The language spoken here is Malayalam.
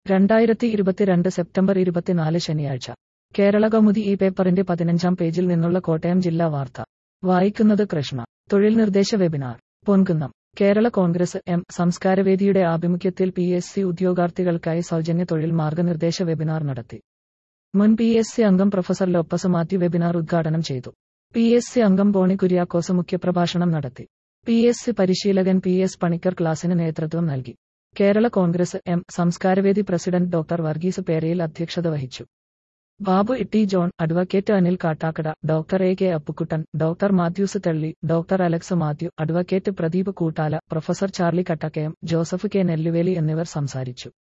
രണ്ടായിരത്തി ഇരുപത്തിരണ്ട് സെപ്റ്റംബർ ഇരുപത്തിനാല് ശനിയാഴ്ച കേരള കൗമുദി ഈ പേപ്പറിന്റെ പതിനഞ്ചാം പേജിൽ നിന്നുള്ള കോട്ടയം ജില്ലാ വാർത്ത വായിക്കുന്നത് കൃഷ്ണ തൊഴിൽ നിർദ്ദേശ വെബിനാർ പൊൻകുന്നം കേരള കോൺഗ്രസ് എം സംസ്കാരവേദിയുടെ ആഭിമുഖ്യത്തിൽ പി എസ് സി ഉദ്യോഗാർത്ഥികൾക്കായി സൗജന്യ തൊഴിൽ മാർഗനിർദ്ദേശ വെബിനാർ നടത്തി മുൻ പി എസ് സി അംഗം പ്രൊഫസർ ലോപ്പസ് മാത്യു വെബിനാർ ഉദ്ഘാടനം ചെയ്തു പി എസ് സി അംഗം ബോണി കുര്യാക്കോസ് മുഖ്യപ്രഭാഷണം നടത്തി പി എസ് സി പരിശീലകൻ പി എസ് പണിക്കർ ക്ലാസിന് നേതൃത്വം നൽകി കേരള കോൺഗ്രസ് എം സംസ്കാരവേദി പ്രസിഡന്റ് ഡോക്ടർ വർഗീസ് പേരയിൽ അധ്യക്ഷത വഹിച്ചു Babu Itty John advocate Anil Kattakkada doctor A K Appukuttan doctor Mathews Thalli doctor Alex Mathew advocate Pradeep Koottala professor Charlie Kattakkayam Joseph K Nelluveli എന്നിവർ സംസാരിച്ചു